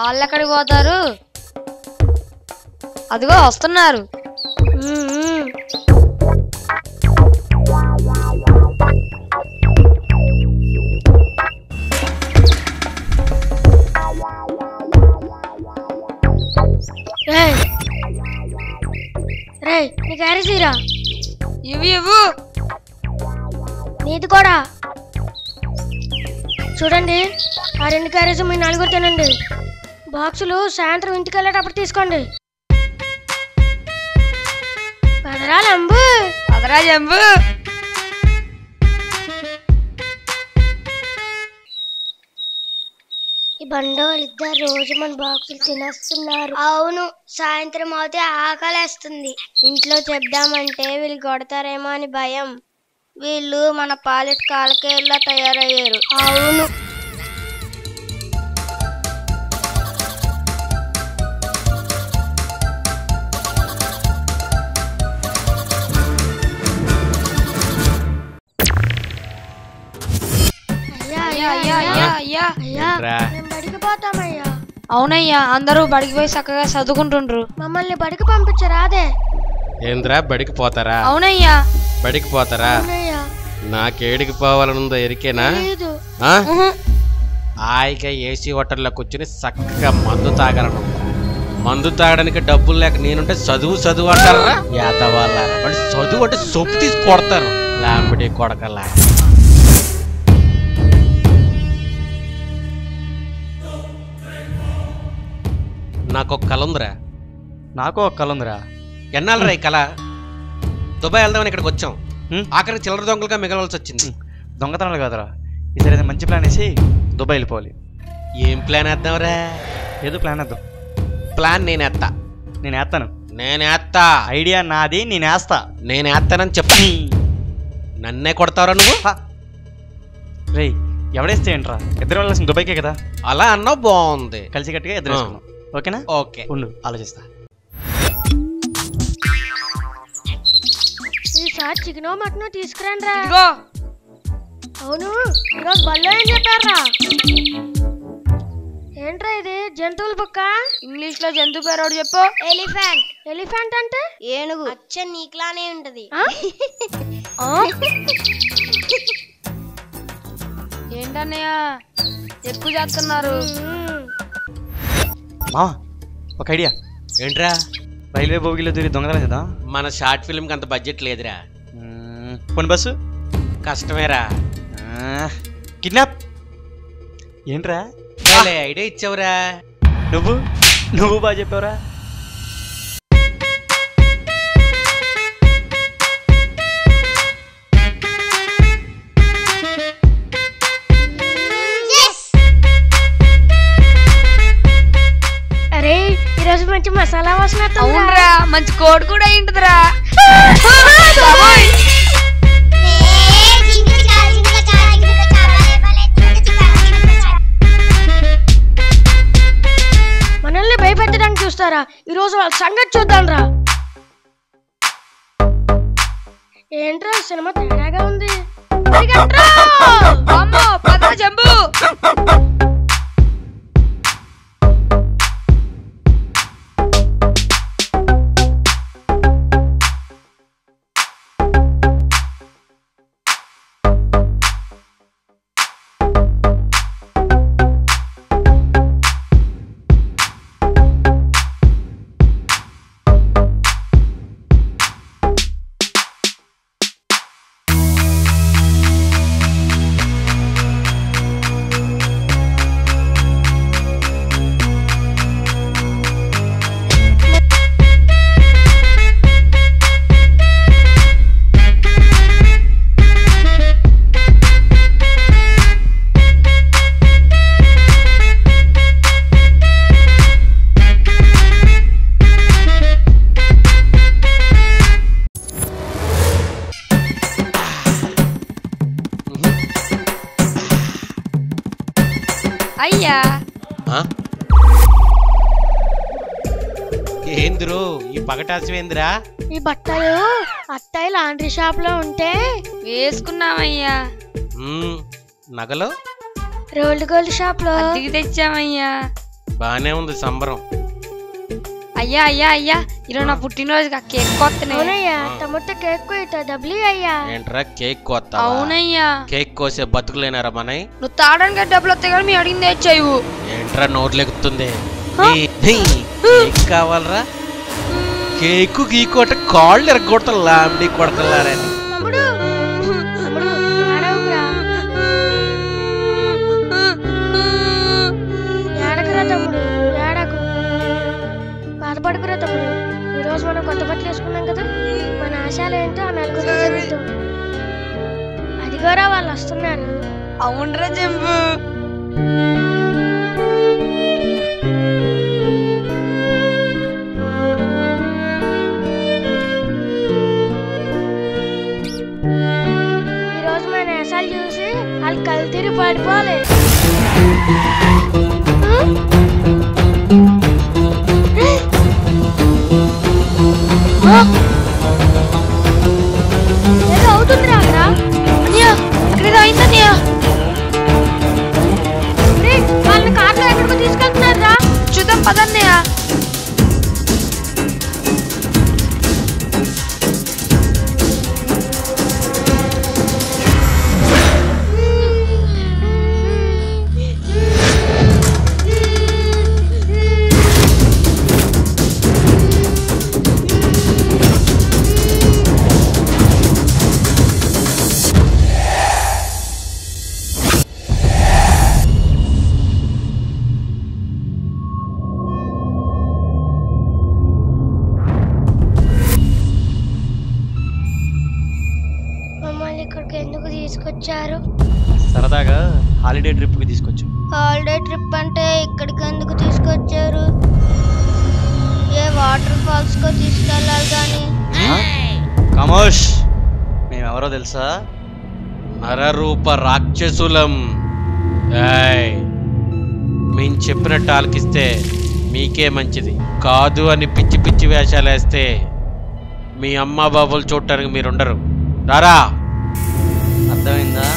వాళ్ళు ఎక్కడికి పోతారు అదిగో వస్తున్నారు ఉమ్, ఉమ్. రేయ్ రేయ్ నీ క్యారేజ్ తీరా ఇవి ఇవ్వు నీది కూడా చూడండి ఆ రెండు క్యారేజ్ మీ నలుగురు తినండి బాక్సులు సాయంత్రం ఇంటికి వెళ్ళేటప్పుడు తీసుకోండి పదరా లంబు అదరా జంబు ఈ బండోళ్ళు ఇద్దరు రోజు మన బాక్సులు తినేస్తున్నారు అవును సాయంత్రం అయితే ఆకలేస్తుంది ఇంట్లో చెప్దామంటే వీళ్ళు కొడతారేమో అని భయం వీళ్ళు మన పాలిట్ కాలకేళ్ళ తయారయ్యారు అవును అయ్యా అయ్యా అయ్యా అయ్యా అయ్యా అయ్యా ఏంట్రా? మేము బడికి పోతామయ్యా అవునయ్యా అందరూ బడికి పోయి చక్కగా చదువుకుంటుండ్రు మమ్మల్ని బడికి పంపించరా అదే ఏంద్రా బడికి పోతారా అవునయ్యా బడికి పోతారా అవునయ్యా నాకేడికి పోవాలనుందో ఎరికేనా లేదు ఆ? ఉహు. హాయిగా ఏసీ హోటల్లో కూర్చుని చక్కగా మందు తాగలను మందు తాగడానికి డబ్బులు లేక నేనుంటే చదువు చదువు అంటారా యాదవాళ్ళ వాడు చదువు అంటే సొప్పు తీసి కొడతాను లాంబడి కొడకల్లా నాకు ఒక కళ ఉందిరా నాకు ఒక కళ ఉందిరా ఎన్నాళ్ళరా ఈ కళ దుబాయ్ వెళ్దామని ఇక్కడికి వచ్చాం హ్మ్? ఆఖరికి చిల్లర దొంగలుగా మిగలవలసి వచ్చింది దొంగతనాలు కాదురా ఈసారి ఏదైనా మంచి ప్లాన్ వేసి దుబాయ్ వెళ్ళిపోవాలి ఏం ప్లాన్ వేద్దాంరా ఏదో ప్లాన్ వేద్దాం ప్లాన్ నేను ఎత్తా నేను వేస్తాను నేను ఎత్తా ఐడియా నాది నేను వేస్తా నేను ఎత్తానని చెప్పా నన్నే కొడతావురా నువ్వు రేయ్ ఎవడేస్తే ఏంట్రా ఇద్దరు వెళ్ళాల్సిన దుబాయ్కే కదా అలా అన్నావు బాగుంది కలిసి కట్టుగా ఇద్దరు ఆ. వేసుకుందాం ఓకేనా ఓకే ఉండు ఆలోచిస్తా ఈసారి చికెనో మటనో తీసుకురండి రా ఇదిగో అవును ఈరోజు బల్లో ఏం చెప్పారా ఏంట్రా ఇది జంతువుల బుక్క ఇంగ్లీష్ లో జంతు పేరు ఒకటి చెప్పు ఎలిఫెంట్ ఎలిఫెంట్ అంటే ఏనుగు అచ్చ నీకులానే ఉంటది ఏంటన్నయ్య ఎక్కువ చేస్తున్నారు మావా ఒక ఐడియా ఏంట్రా రైల్వే బోగిలో దూరి దొంగతనం చేద్దాం మన షార్ట్ ఫిల్మ్ కి అంత బడ్జెట్ లేదురా మ్మ్, పోనీ బస్సు కష్టమేరా కిడ్నాప్ ఏంట్రా భలే ఐడియా ఇచ్చావురా నువ్వు నువ్వు బాగా చెప్పావురా అరే ఈరోజు మంచి మసాలా వాసన వస్తుందిరా. అవునరా మంచి కోడి కూడా అయింటదిరా బాబోయ్ మనల్ని భయపెట్టడానికి చూస్తారా ఈ రోజు వాళ్ళ సంగతి చూద్దాం రా ఏంట్రా సినిమా తేడాగా ఉంది పరిగెట్రా! అమ్మో పద జంబు అయ్యా ఆ? ఏందిరు ఈ పగటాసమేందిరా ఈ బట్టలు అత్తయ్య లాండ్రీ షాప్ లో ఉంటే వేసుకున్నామయ్యా మ్మ్, నగలు రోల్డ్ గోల్డ్ షాప్ లో అద్దెకి తెచ్చామయ్యా బానే ఉంది సంబరం అయ్యా అయ్యా అయ్యా ఈరోజు నా పుట్టినరోజుగా కేక్ కొత్తనే అవునయ్యా తమ్ముడితో కేక్ కోయితా డబ్బులు అయ్యా ఏంట్రా కేక్ కోత అవునయ్యా కేక్ కోసే బతుకులేనారా మనయ్ నువ్వు తాగడానికి డబ్బులు వస్తాయి కానీ మీ అడిగింది చేయవు ఏంట్రా నోట్లెక్కుతుంది నీ- నీ కేక్ కావాలరా కేకు గీకు అంటే కాళ్ళు ఎరగొడతా లాంబడి కొడతలారని తమ్ముడు తమ్ముడు ఏడవకురా ఏడకురా తమ్ముడు ఏడకు బాధపడకురా తమ్ముడు ఈరోజు మనం కొత్త బట్టలు వేసుకున్నాం కదా మన ఆశలు ఏంటో ఆ నలుగురు చెబుతాం అదిగోరా వాళ్ళు వస్తున్నారు అవునరా జంబు ఈరోజు మన ఆశలు చూసి వాళ్ళు కళ్ళు తిరిగి పడిపోలే ఏదో అవుతుందిరా అక్కడ అన్నయ్య ఇక్కడేదో అయిందన్నయ్య రేయ్, వాళ్ళని కార్లో ఎక్కడికో తీసుకెళ్తున్నారా చూద్దాం పదన్నయ్య మమ్మల్ని ఇక్కడికి ఎందుకు తీసుకొచ్చారు సరదాగా హాలిడే ట్రిప్కి తీసుకొచ్చు హాలిడే ట్రిప్ అంటే ఇక్కడికి ఎందుకు తీసుకొచ్చారు ఏ వాటర్ ఫాల్స్ కో తీసుకెళ్ళాలి కానీ కమోష్ మేమెవరో తెలుసా నరరూప రాక్షసులం ఏయ్, మేం చెప్పినట్టు ఆలకిస్తే మీకే మంచిది కాదు అని పిచ్చి పిచ్చి వేషాలు వేస్తే మీ అమ్మ బాబులు చూడటానికి మీరుండరు రారా అర్థమైందా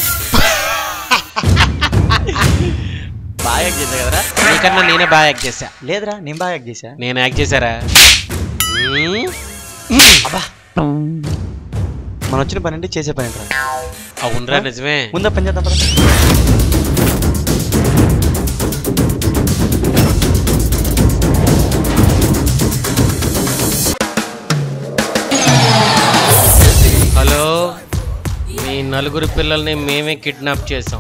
బాగా యాక్ట్ చేశా కదరా నీకన్నా నేనే బాగా యాక్ట్ చేశా లేదురా నేను బాగా యాక్ట్ చేశా నేను యాక్ట్ చేశారా మ్మ్? అబ్బా మనం వచ్చిన పని అంటే చేసే పని రా అవునరా నిజమే ముందా పని చేద్దాం పద హలో మీ నలుగురు పిల్లల్ని మేమే కిడ్నాప్ చేసాం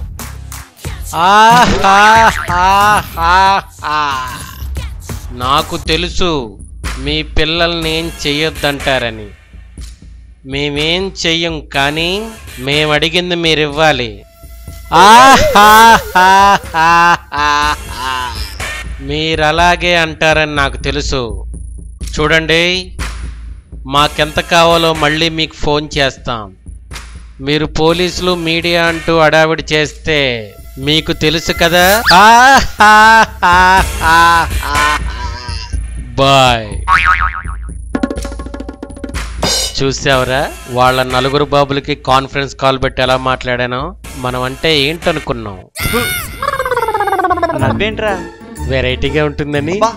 ఆహాహాహా. నాకు తెలుసు మీ పిల్లల్ని ఏం చెయ్యొద్దంటారని మేమేం చెయ్యం కానీ మేము అడిగింది మీరు ఇవ్వాలి ఆహాహాహాహా. మీరు అలాగే అంటారని నాకు తెలుసు చూడండి మాకెంత కావాలో మళ్ళీ మీకు ఫోన్ చేస్తాం మీరు పోలీసులు మీడియా అంటూ అడావిడి చేస్తే మీకు తెలుసు కదా బాయ్ చూసావురా వాళ్ళ నలుగురు బాబులకి కాన్ఫరెన్స్ కాల్ పెట్టి ఎలా మాట్లాడానో మనం అంటే ఏంటనుకున్నాం నవ్వేంట్రా వెరైటీగా ఉంటుందని బా.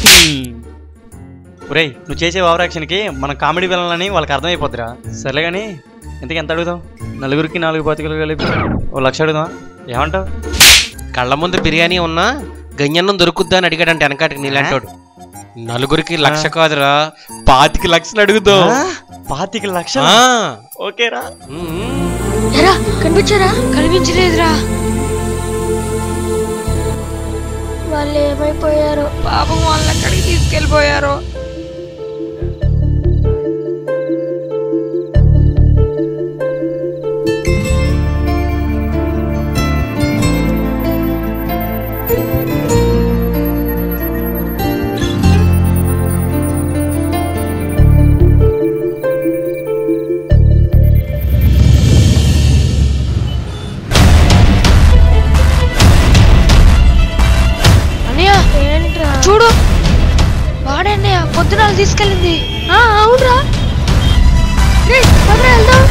ఒరేయ్ నువ్వు చేసే ఓవర్ యాక్షన్కి మన కామెడీ వెళ్ళాలని వాళ్ళకి అర్థమైపోద్దిరా సర్లే కానీ ఇంతకీ ఎంత అడుగుదాం నలుగురికి నాలుగు పాతికలు కలిపి ఓ లక్ష అడుగుదాం ఏమంటావు కళ్ళ ముందు బిర్యానీ ఉన్నా గంజన్నం దొరుకుద్దా అని అడిగాడంటే వెనకాటికి నీలాంటోడు నలుగురికి లక్ష కాదురా పాతికి లక్షలు అడుగుదాం ఆ, పాతిక లక్షలు ఆ. ఓకేరా మ్మ్. ఎరా కనిపించారా కనిపించలేదురా వాళ్ళు ఏమైపోయారో పాపం వాళ్ళని ఎక్కడికి తీసుకెళ్ళిపోయారో అన్నయ్య ఏంట్రా చూడు వాడే అన్నయ్య పొద్దున వాళ్ళు తీసుకెళ్ళింది ఆ, అవునరా రేయ్, పదరా వెళ్దాం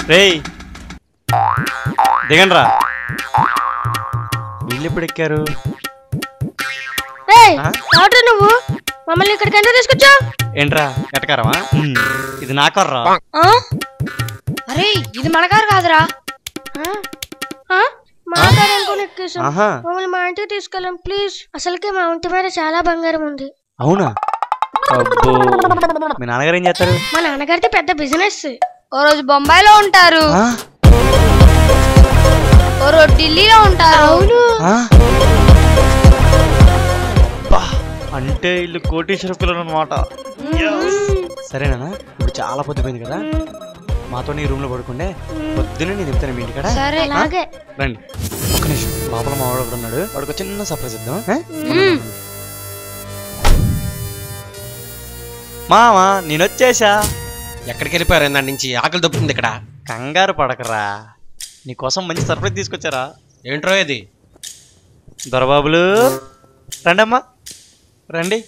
రేయ్ దిగండ్రా వీళ్ళు ఎప్పుడు ఎక్కారు ఏయ్ ఆ? ఎవరు నువ్వు మమ్మల్ని ఇక్కడికి ఎందుకు తీసుకొచ్చావు ఏంట్రా ఎటకారమా ఇది నా కర్రా అరే ఇది మన కారు కాదురా మా కారు అనుకుని ఎక్కేసాం ఆహా మమ్మల్ని మా ఇంటికి తీసుకెళ్ళాం ప్లీజ్ అసలుకే మా ఇంటి మీద చాలా బంగారం ఉంది అవునా అబ్బో మీ నాన్నగారు ఏం చేస్తారు మా నాన్నగారిది పెద్ద బిజినెస్ ఓ రోజు బొంబాయిలో ఉంటారు ఆ? ఓ రోజు ఢిల్లీలో ఉంటారు అవును ఆ? బా, అంటే ఇల్లు కోటీశ్వర పిల్లలు అనమాట సరేనా ఇప్పుడు చాలా పొద్దుపోయింది కదా మాతో నీ రూమ్ లో పడుకుండే పొద్దున్నే నేను చెప్తాను మీ ఇంటికాడ సరే అలాగే రండి ఒక్క నిమిషం లోపల మా వాడు ఒకడు ఉన్నాడు వాడికి ఒక చిన్న సర్ప్రైజ్ ఇద్దాం ఆ? మ్మ్. మావా నేను వచ్చేసా ఎక్కడికి వెళ్ళిపోయారు దాని నుంచి ఆకలి దొప్పుతుంది ఇక్కడ కంగారు పడకరా నీకోసం మంచి సర్ప్రైజ్ తీసుకొచ్చారా ఏంట్రో ఇది దొరబాబులు రండమ్మా రండి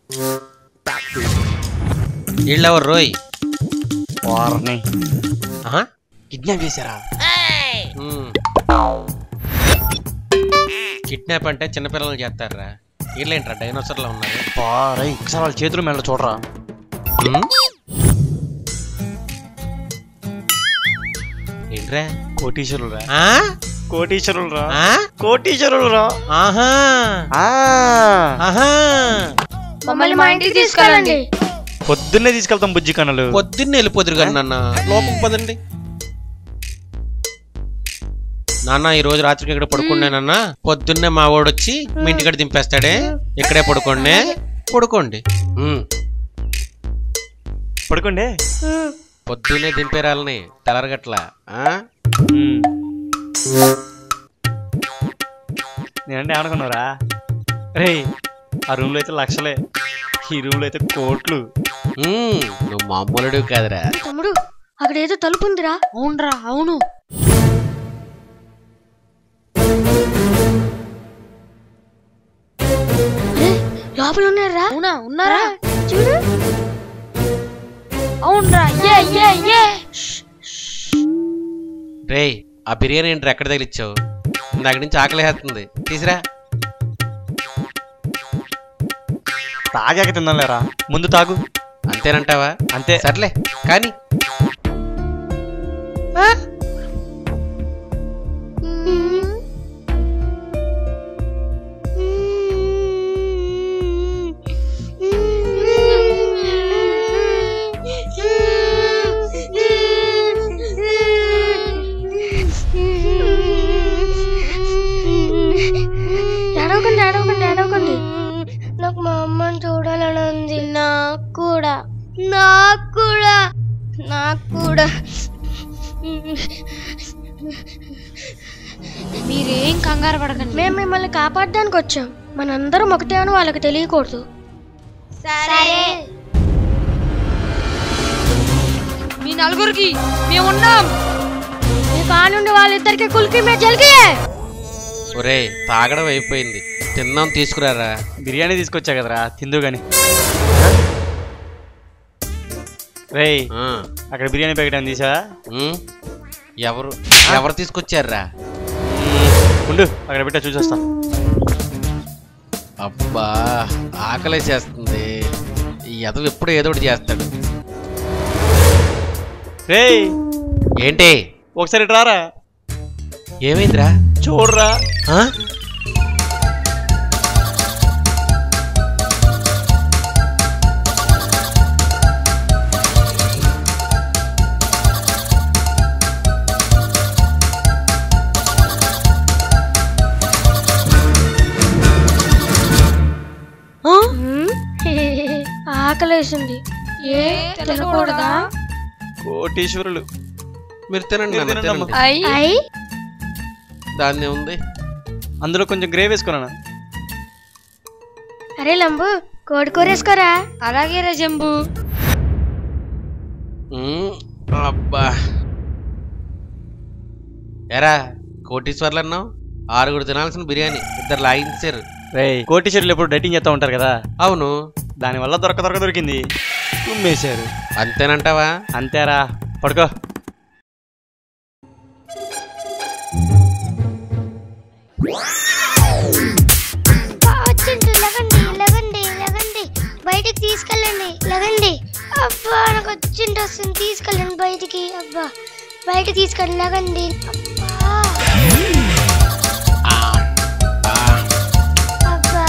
వీళ్ళెవరు రోయ్ వారిని ఆహా, కిడ్నాప్ చేశారా మ్మ్. కిడ్నాప్ అంటే చిన్నపిల్లలు చేస్తారా వీళ్ళేంట్రా డైనోసర్లో ఉన్నారు బారై ఒకసారి వాళ్ళ చేతులు మెల్ల చూడరా మ్మ్? ఏంట్రా కోటీశ్వరులు రా ఆ? కోటీశ్వరులు రా ఆ? కోటీశ్వరులు రా ఆహా ఆహా మమ్మల్ని మా ఇంటికి తీసుకెళ్ళండి పొద్దున్నే తీసుకెళ్తాం బుజ్జి కన్నులు పొద్దున్నే వెళ్ళిపోదురు కానీ నాన్న లోపం పదండి నాన్న ఈ రోజు రాత్రికి ఇక్కడ పడుకున్నానన్న పొద్దున్నే మా వాడు వచ్చి మీ ఇంటికాడ దింపేస్తాడే ఇక్కడే పడుకోండి పడుకోండి ఉమ్, పడుకోండి ఉమ్. పొద్దున్నే దింపేరాలని తెలరగట్ల ఆ? ఉమ్. నేనంటే ఏమనుకున్నారా రే ఆ రూమ్ లో అయితే లక్షలే ఈ రూమ్ లో అయితే కోట్లు ఉమ్, నువ్వు మామూలుడు కాదురా తమ్ముడు అక్కడ ఏదో తలుపు ఉందిరా అవునరా అవును అరే, లోపల ఉన్నారా అవునా ఉన్నారా చూడు అవునరా ఏ ఏ ఏ రేయ్ ఆ బిర్యానీ ఏంటి ఎక్కడ తగిలిచ్చావు ఇందాక నుంచి ఆకలేస్తుంది తీసిరా తాగాక తిందాంలేరా ముందు తాగు అంతేనంటావా అంతే సర్లే కానీ ఆ? ఏడవకండి ఏడవకండి ఏడవకండి నాకు మా అమ్మని చూడాలని ఉంది నాకు కూడా నాకు కూడా నాకు కూడా మీరేం కంగారు పడకండి మేము మిమ్మల్ని కాపాడడానికి వచ్చాం మనందరం ఒకటే అని వాళ్ళకి తెలియకూడదు సరే మీ నలుగురికి మేము ఉన్నాం మీ కానుండి వాళ్ళిద్దరికి కులికి మీద జరిగి ఒరే తాగడం అయిపోయింది తిందాం తీసుకురారా బిర్యానీ తీసుకొచ్చా కదరా తిందు గాని రేయ్ ఆ, అక్కడ బిర్యానీ ప్యాకెట్ అని తీసా ఉమ్, ఎవరు ఎవరు తీసుకొచ్చారా ఉండు అక్కడ పెట్టా చూసొస్తా అబ్బా ఆకలి చేస్తుంది ఈ ఎదవ ఎప్పుడు ఏదో ఒకటి చేస్తాడు రేయ్ ఏంటి ఒకసారి ఇటు రారా ఏమైందిరా చూడరా ఆ? ఆకలేసింది ఏ తినకూడదా కోటీశ్వరులు మీరు తినండి మీరు నాన్న, తినండి అమ్మా. తినండి అయ్యి అయి దాన్ని ఉంది అందులో కొంచెం గ్రేవ్ వేసుకున్నాను అరే లంబు కోడి కూర వేసుకోరా అలాగే రా జంబు ఉమ్, అబ్బా ఎరా కోటీశ్వర్లు అన్నావు ఆరుగురు తినాల్సిన బిర్యానీ ఇద్దరు లాగించారు రేయ్ కోటీశ్వరులు ఎప్పుడు డైటింగ్ చేస్తూ ఉంటారు కదా అవును దానివల్ల దొరక దొరక దొరికింది తుమ్మేశారు అంతేనంటావా అంతేరా పడుకో వచ్చిండు లగండి లగండి లగండి బయటికి తీసుకెళ్ళండి లగండి అబ్బా నాకు వచ్చిండు వస్తుంది తీసుకెళ్ళండి బయటికి అబ్బా బయటికి తీసుకెళ్ళండి లగండి అబ్బా అబ్బా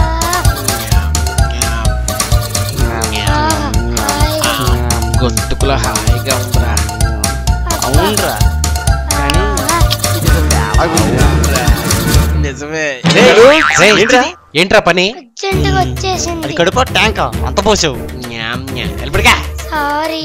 ఆ, హాయిగా. గొంతుకులో హాయిగా ఉందిరా అవునరా కానీ నిజమే రేయ్, రేయ్, ఏంట్రా? ఏంట్రా పని అర్జెంటుగా అది వచ్చేసింది కడుప ట్యాంకా అంత పోసావు న్యామ్ న్యామ్. వెళ్ళిపడికా సారీ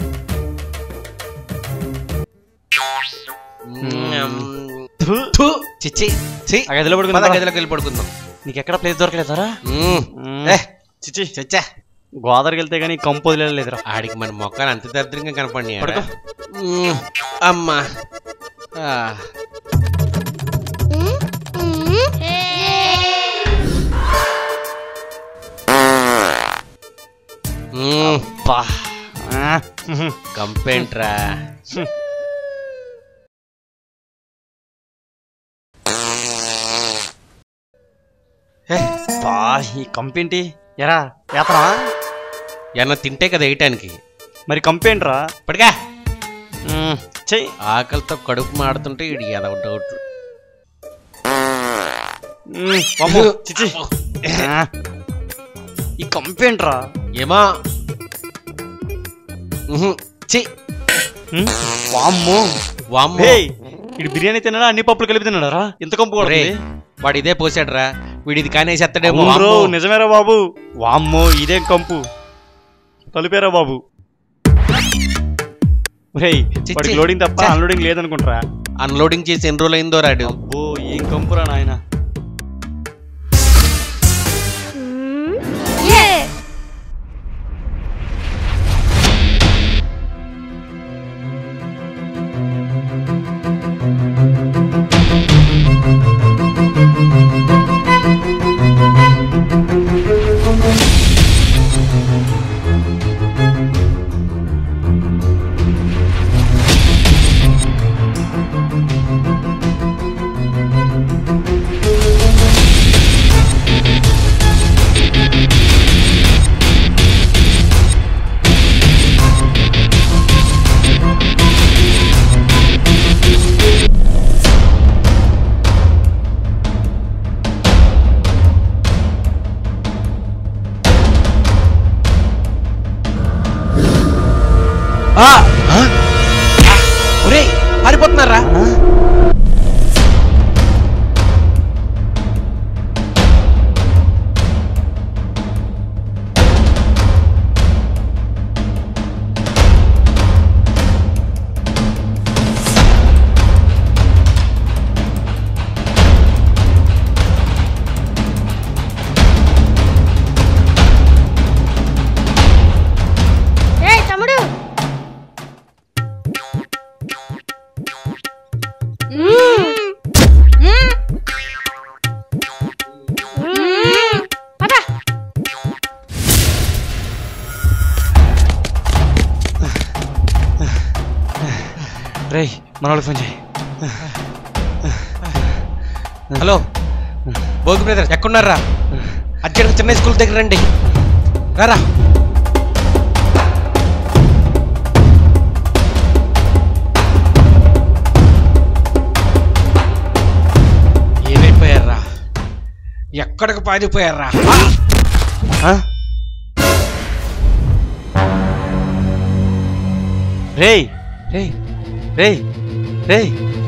న్యామ్. థు. థు. చిచ్చి చి ఆ గదిలో పడుకుందాం, పద పద. గదిలోకి వెళ్ళి పడుకుందాం నీకు ఎక్కడ ప్లేస్ దొరకలేదారా మ్మ్. మ్మ్. ఏ, చిచ్చి చచ్చా గోదావరికి వెళ్తే కానీ కంపు వదిలేదురా ఆడికి మన మొక్కలు అంత దరిద్రంగా కనపడి పడుకో. అమ్మా ఆ, మ్మ్. బా కంపేంట్రా బా ఈ కంపేంటి ఎరా ఏతనా ఏమన్నా తింటే కదా వేయటానికి మరి కంపేంట్రా ఇప్పటికా చెయ్యి ఆకలితో కడుపు మాడుతుంటే ఇడి ఎదవ డౌట్లు మ్మ్, వామ్మో, చిచి ఆ. ఈ కంపేంట్రా ఏమో ఉహు, చి మ్మ్, వామ్మో వామ్మో హేయ్ ఇడు బిర్యానీ తిన్నాడా అన్ని పప్పులు కలిపి తిన్నాడా ఇంత కంపు రే కొడుతుంది వాడు ఇదే పోసాడురా వీడు ఇది కానేసేస్తాడేమో అవును వామ్మో. నిజమేరా బాబు వామ్మో ఇదేం కంపు కలిపేరా బాబు రేయ్ చిచ్చి. వాడికి లోడింగ్ తప్ప ఛ. అన్లోడింగ్ లేదనుకుంటారా అన్లోడింగ్ చేసి ఎన్ని రోజులు అయిందో రాడు అబ్బో ఏం కంపురా నాయన ఆ! ఆ! ఒరేయ్ పారిపోతున్నారా ఏయ్ తమ్ముడు రేయ్ మన వాళ్ళకి ఫోన్ చేయి హలో భోగి బ్రదర్ ఎక్కడున్నారా అర్జెంట్ చెన్నై స్కూల్ దగ్గర రండి రారా ఏమైపోయారా ఎక్కడికి పారిపోయారా ఆ? రేయ్ రేయ్ రేయ్ రేయ్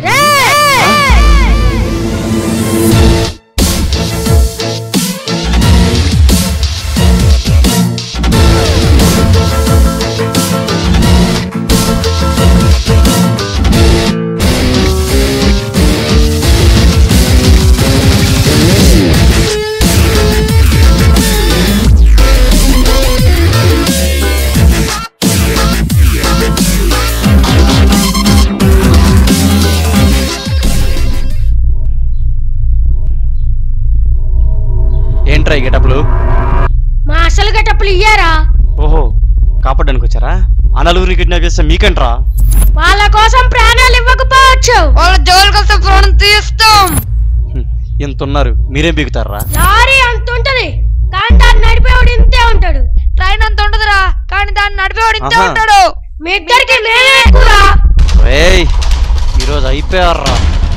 ఏంట్రా ఈ గెటప్లు మా అసలు గట్టప్పులు ఇయ్యారా ఓహో కాపాడడానికి వచ్చారా ఆ నలుగురిని కిడ్నాప్ చేస్తే మీకంట్రా వాళ్ళ కోసం ప్రాణాలు ఇవ్వకపోవచ్చు వాళ్ళ జోలికి వస్తే ప్రాణం తీస్తాం హ్మ్. ఇంత ఉన్నారు మీరేం బీగుతారా లారీ అంత ఉంటది కానీ దాన్ని నడిపేవాడు ఇంతే ఉంటాడు ట్రైన్ అంత ఉండదురా కానీ దాన్ని నడిపేవాడు ఇంతే ఆహా. ఉంటాడు మీ ఇద్దరికి మేమే ఎక్కువరా రేయ్ ఈరోజు అయిపోయారా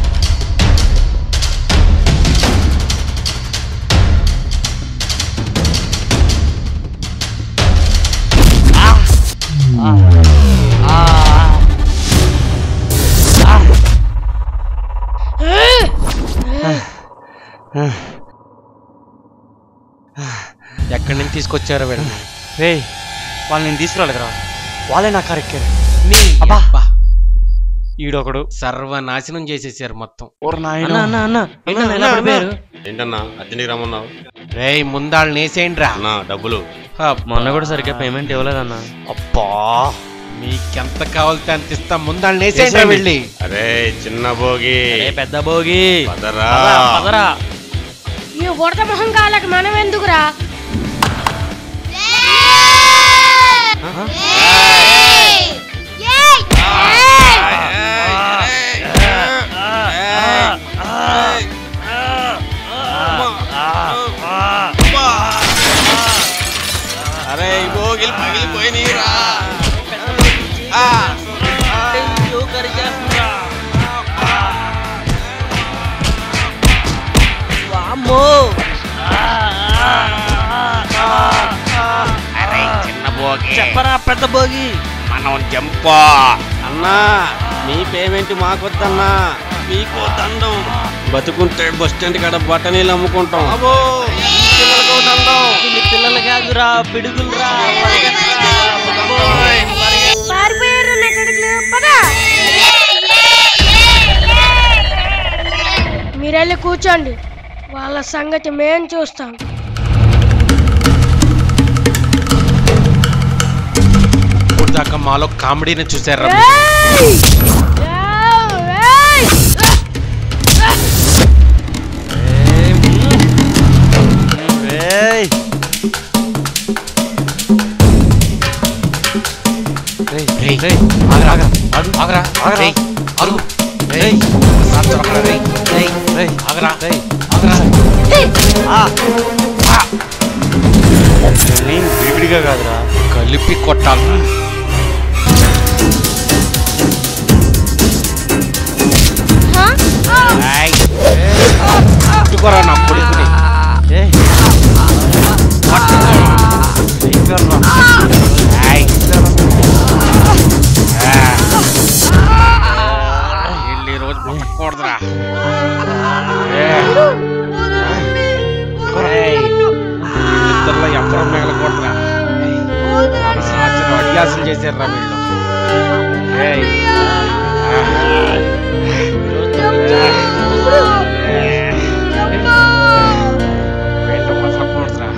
ఎక్కడి నుంచి తీసుకొచ్చారో వీళ్ళని రేయ్ వాళ్ళు నేను తీసుకురాలేదురా వాళ్ళే నా కారు ఎక్కారు నీ అబ్బా. అబ్బా. ఈడొకడు సర్వనాశనం చేసేసారు మొత్తం ఓర్ నాయన అన్న అన్న ఏంటన్నా ఎలా పడిపోయారు ఏంటన్నా అర్జెంట్కి రమ్మన్నావు రేయ్ ముందాళ్ళు నేసేయండిరా అన్నా డబ్బులు మొన్న కూడా సరిగ్గా పేమెంట్ ఇవ్వలేదన్న అబ్బా మీకెంత కావాలితే అంత ఇస్తా ముందాళ్ళు నేసేయండిరా వెళ్ళి అరే చిన్న భోగి అరే పెద్ద భోగి పదరా పదరా, పదరా ఈ ఉడత మొహం కాళ్ళకి మనం ఎందుకురా అరే ఈ భోగిలు పగిలిపోయినీరా అరే చిన్న భోగి చెప్పరా పెద్ద భోగి మనం జంపో అన్నా మీ పేమెంట్ మాకొద్దన్నా మీకు దండం బతుకుంటే బస్ స్టాండ్ కాడ బట్టనీళ్ళు అమ్ముకుంటాం పిల్లలకు దండం ఇది పిల్లలు కాదురా పిడుగులురా పారిపోయారు నెట్టడికి పదా మీరెళ్ళి కూర్చోండి వాళ్ళ సంగతి మేం చూస్తాం ఇప్పుడు దాకా మాలో కామెడీని చూసారా ఏయ్! ఏయ్! రేయ్ రేయ్ రేయ్, రేయ్ ఆగరా, ఆగరా ఆగు, ఆగరా, ఆగరా. రేయ్, ఆగు. రేయ్, రేయ్. ఒకసారి దొరకరా, రేయ్, రేయ్, రేయ్ ఆగరా, రేయ్ ఆగరా. ఆ నేను విడివిడిగా కాదురా కలిపి కొట్టాలరా ఏయ్, పట్టుకోరా నా కొడుకుని ఏయ్ అయిపోయారురా. ఏయ్. ఆ. వీళ్ళు ఈ రోజు పట్టకూడదురా ఏయ్. ఏయ్. వీళ్ళిద్దరిలో ఎవరు మిగలకూడదురా సంవత్సరం అడియాసం చేశారురా వీళ్ళు ఏయ్. ఆ. వీళ్ళు మసకూడదురా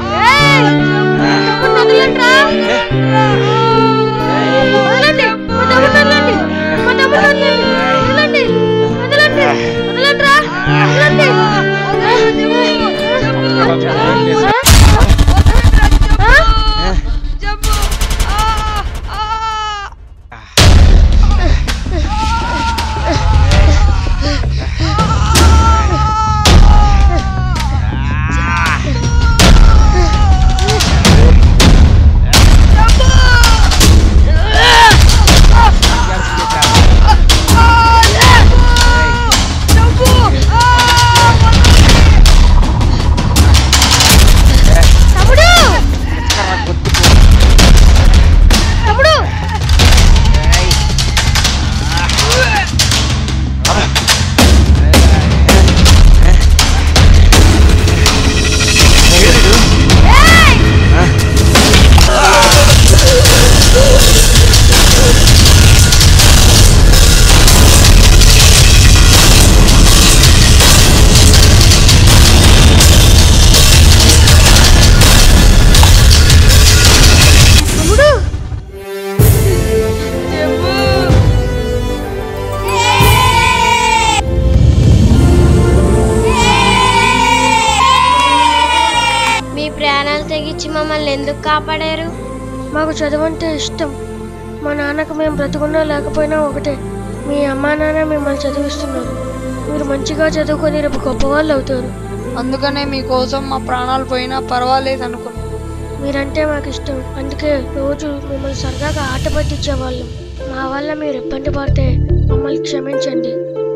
మీ ప్రాణాలు తెగించి మమ్మల్ని ఎందుకు కాపాడారు మాకు చదువు అంటే ఇష్టం మా నాన్నకు మేము బ్రతుకున్నా లేకపోయినా ఒకటే మీ అమ్మా నాన్న మిమ్మల్ని చదివిస్తున్నారు మీరు మంచిగా చదువుకొని రేపు గొప్ప వాళ్ళు అవుతారు అందుకనే మీకోసం మా ప్రాణాలు పోయినా పర్వాలేదు అనుకున్నాను మీరంటే మాకు ఇష్టం అందుకే రోజు మిమ్మల్ని సరదాగా ఆట పట్టించేవాళ్ళం మా వల్ల మీరు ఇబ్బంది పడితే మమ్మల్ని క్షమించండి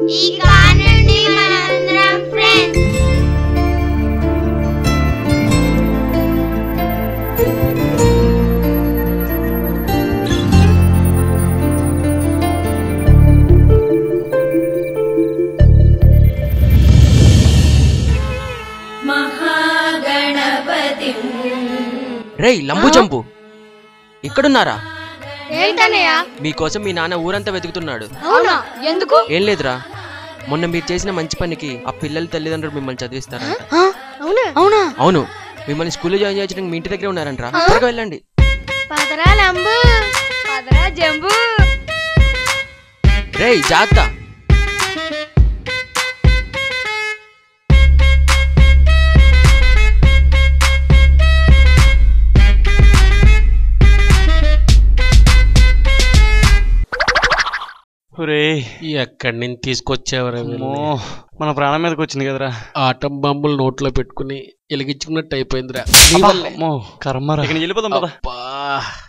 రేయ్ లంబు జంపు ఇక్కడున్నారా ఏంటనయ్యా మీకోసం మీ నాన్న ఊరంతా వెతుకుతున్నాడు అవునా ఎందుకు ఏం లేదురా మొన్న మీరు చేసిన మంచి పనికి ఆ పిల్లల తల్లిదండ్రులు మిమ్మల్ని చదివిస్తారా అవునా అవునా అవును మిమ్మల్ని స్కూల్లో జాయిన్ చేయించడానికి మీ ఇంటి దగ్గరే ఉన్నారంట్రా త్వరగా వెళ్ళండి పదరా లంబు పదరా జంబు రేయ్ జాగ్రత్త ఒరే ఎక్కడి నుంచి తీసుకొచ్చావరా అమ్మో మన ప్రాణం మీదకి వచ్చింది కదరా ఆటం బాంబులు నోట్లో పెట్టుకుని వెలిగించుకున్నట్టు అయిపోయిందిరా నీ అబ్బా, వల్లే. అమ్మో కర్మరా ఇక నేను వెళ్ళిపోదాం పద అబ్బా